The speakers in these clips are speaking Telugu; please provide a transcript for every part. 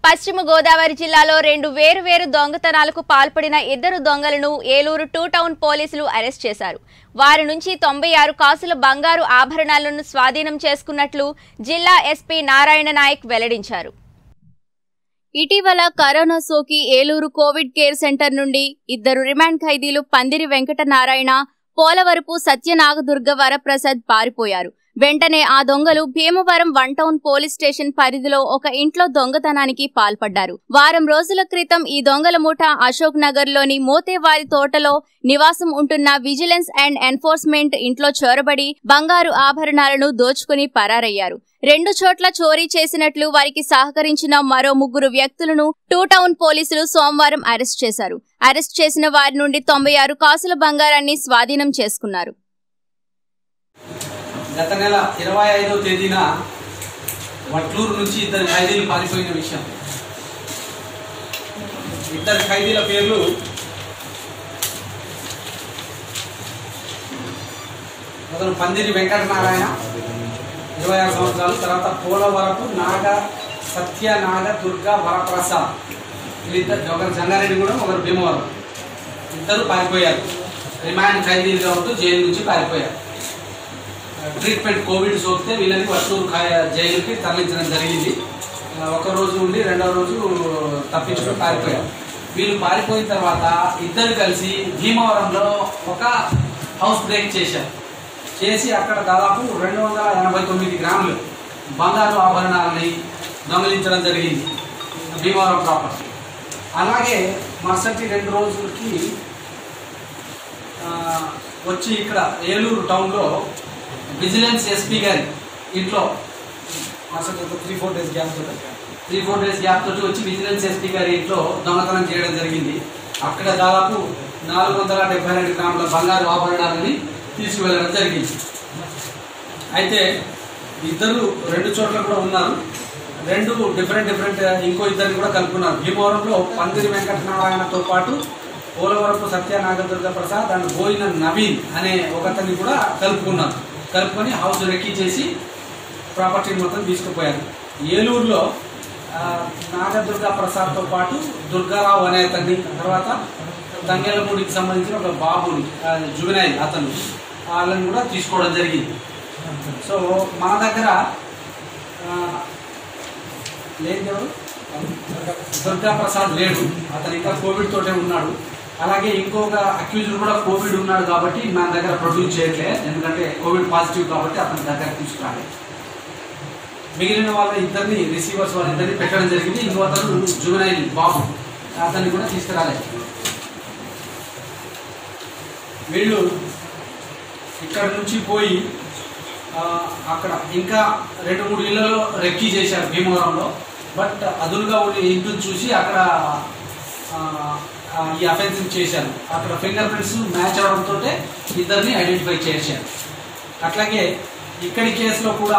పశ్చిమ గోదావరి జిల్లాలో రెండు వేరు-వేరు దొంగతనాలకు పాల్పడిన ఇద్దరు దొంగలను ఏలూరు టూ టౌన్ పోలీసులు అరెస్ట్ చేశారు వారి నుంచి తొంభై ఆరు కాసుల బంగారు ఆభరణాలను స్వాధీనం చేసుకున్నట్లు జిల్లా ఎస్పీ నారాయణ నాయక్ వెల్లడించారు ఇటీవల కరోనా సోకి ఏలూరు కోవిడ్ కేర్ సెంటర్ నుండి ఇద్దరు రిమాండ్ ఖైదీలు పందిరి వెంకట నారాయణ పోలవరపు సత్యనాగదుర్గ వరప్రసాద్ పారిపోయారు వెంటనే ఆ దొంగలు Bhimavaram one town police station పరిధిలో ఒక ఇంట్లో దొంగతనానికి పాల్పడ్డారు వారం రోజుల క్రితం ఈ దొంగల ముఠ అశోక్ నగర్ లోని మోతేవారి తోటలో నివాసం ఉంటున్న విజిలెన్స్ అండ్ ఎన్ఫోర్స్మెంట్ ఇంట్లో చొరబడి బంగారు ఆభరణాలను దోచుకుని పరారయ్యారు రెండు చోట్ల చోరీ చేసినట్లు వారికి సహకరించిన మరో ముగ్గురు వ్యక్తులను టూ టౌన్ పోలీసులు సోమవారం అరెస్ట్ చేశారు అరెస్ట్ చేసిన వారి నుండి తొంభై ఆరు కాసుల బంగారాన్ని స్వాధీనం చేసుకున్నారు గత నెల ఇరవై ఐదవ తేదీన వట్లూరు నుంచి ఇద్దరు ఖైదీలు పారిపోయిన విషయం ఇద్దరు ఖైదీల పేర్లు అతను పందిరి వెంకటనారాయణ ఇరవై ఆరు సంవత్సరాలు తర్వాత పోలవరపు నాగ సత్య నాగ దుర్గా వరప్రసాద్ వీళ్ళిద్దరు ఒకరు జంగారెడ్డి కూడా ఒకరు భీమవరం ఇద్దరు పారిపోయారు రిమాండ్ ఖైదీలుగా ఉంటూ జైలు నుంచి పారిపోయారు ట్రీట్మెంట్ కోవిడ్ సోకితే వీళ్ళని వట్టూరు ఖా- జైలుకి తరలించడం జరిగింది ఆ, ఒక రోజు ఉండి రెండవ రోజు తప్పించుకొని పారిపోయారు వీళ్ళు పారిపోయిన తర్వాత ఇద్దరు కలిసి భీమవరంలో ఒక హౌస్ బ్రేక్ చేశారు చేసి అక్కడ దాదాపు రెండు వందల ఎనభై తొమ్మిది గ్రాములు బంగారు ఆభరణాలని దొంగలించడం జరిగింది భీమవరం ప్రాపర్టీ అలాగే మరుసటి రెండు రోజులకి ఆ, వచ్చి ఇక్కడ ఏలూరు టౌన్లో విజిలెన్స్ ఎస్పీ గారి ఇంట్లో మరుసటి ఒక త్రీ ఫోర్ డేస్ గ్యాప్ తోటి త్రీ ఫోర్ డేస్ గ్యాప్ తోటి వచ్చి విజిలెన్స్ ఎస్పీ గారి ఇంట్లో దొంగతనం చేయడం జరిగింది అక్కడ దాదాపు నాలుగు వందల డెబ్బై రెండు గ్రాముల బంగారు ఆభరణాలని తీసుకువెళ్ళడం జరిగింది అయితే ఇద్దరు రెండు చోట్ల కూడా ఉన్నారు రెండు డిఫరెంట్ డిఫరెంట్ ఇంకో ఇద్దరిని కూడా కలుపుకున్నారు భీమవరంలో పందిరి వెంకటనారాయణతో పాటు పోలవరపు సత్య నాగదుర్గ ప్రసాద్ అండ్ బోయిన నవీన్ అనే ఒకతన్ని కూడా కలుపుకున్నారు కలుపుకొని హౌస్ రెక్కీ చేసి ప్రాపర్టీని మొత్తం తీసుకుపోయారు ఏలూరులో ఆ, నాగదుర్గ ప్రసాద్తో పాటు దుర్గారావు అనే అతన్ని తర్వాత తంగేలమూడికి సంబంధించిన ఒక బాబుని జువెనైల్ అతను వాళ్ళని కూడా తీసుకోవడం జరిగింది సో మన దగ్గర ఆ, లేదు ఎవరు? దుర్గా ప్రసాద్ లేడు అతను ఇంకా కోవిడ్ తోటే ఉన్నాడు అలాగే ఇంకొక అక్యూజ్డ్ కూడా కోవిడ్ ఉన్నాడు కాబట్టి మన దగ్గర ప్రొడ్యూస్ చేయట్లే ఎందుకంటే కోవిడ్ పాజిటివ్ కాబట్టి అతని దగ్గర తీసుకురాలేదు మిగిలిన వాళ్ళ ఇద్దరిని రిసీవర్స్ వాళ్ళ ఇద్దరిని పెట్టడం జరిగింది ఇంకో అతను జువెనైల్ బాబు అతన్ని కూడా తీసుకురాలేదు వీళ్ళు ఇక్కడ నుంచి పోయి ఆ, అక్కడ ఇంకా రెండు మూడు ఇళ్లలో రెక్కీ చేశారు భీమవరంలో బట్ అదునుగా ఉండి ఇంటిని చూసి అక్కడ ఆ, ఆ, ఈ అఫెన్స్ చేశారు అక్కడ ఫింగర్ ప్రింట్స్ మ్యాచ్ అవడంతో ఇద్దరిని ఐడెంటిఫై చేశారు అట్లాగే ఇక్కడి కేసులో కూడా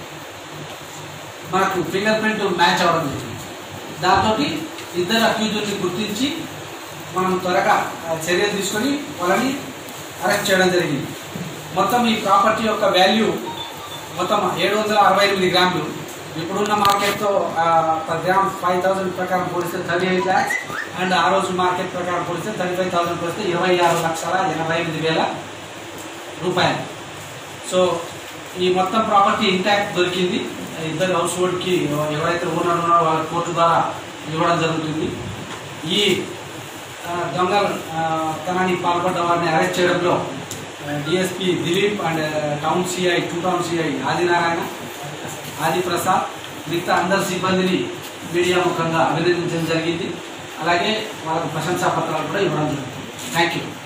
మనకు ఫింగర్ ప్రింట్ మ్యాచ్ అవ్వడం జరిగింది దాంతో ఇద్దరు అక్యూజుల్ని గుర్తించి మనం త్వరగా ఆ, చర్యలు తీసుకొని వాళ్ళని అరెస్ట్ చేయడం జరిగింది మొత్తం ఈ ప్రాపర్టీ యొక్క వాల్యూ మొత్తం ఏడు వందల అరవై ఎనిమిది గ్రాములు ఇప్పుడున్న మార్కెట్తో పర్ గ్రామ్ ఫైవ్ థౌసండ్ ప్రకారం పోలిస్తే థర్టీ ఎయిట్ ల్యాక్స్ అండ్ ఆ రోజు మార్కెట్ ప్రకారం పోలిస్తే థర్టీ ఫైవ్ థౌసండ్ పోలిస్తే ఇరవై ఆరు లక్షల ఎనభై ఎనిమిది వేల రూపాయలు సో ఈ మొత్తం ప్రాపర్టీ ఇంటాక్ట్ దొరికింది ఇద్దరు హౌస్ హోల్డ్కి ఎవరైతే ఓనర్ ఉన్నారో వాళ్ళ కోర్టు ద్వారా ఇవ్వడం జరుగుతుంది ఈ ఆ, దొంగ ఆ, తనానికి పాల్పడ్డ వారిని అరెస్ట్ చేయడంలో DSP Dilip and town CI two town CI Adinarayana Adi Prasad మిగతా అందరి సిబ్బందిని మీడియా ముఖంగా అభినందించడం జరిగింది అలాగే వాళ్ళకు ప్రశంసా పత్రాలు కూడా ఇవ్వడం జరుగుతుంది థ్యాంక్ యూ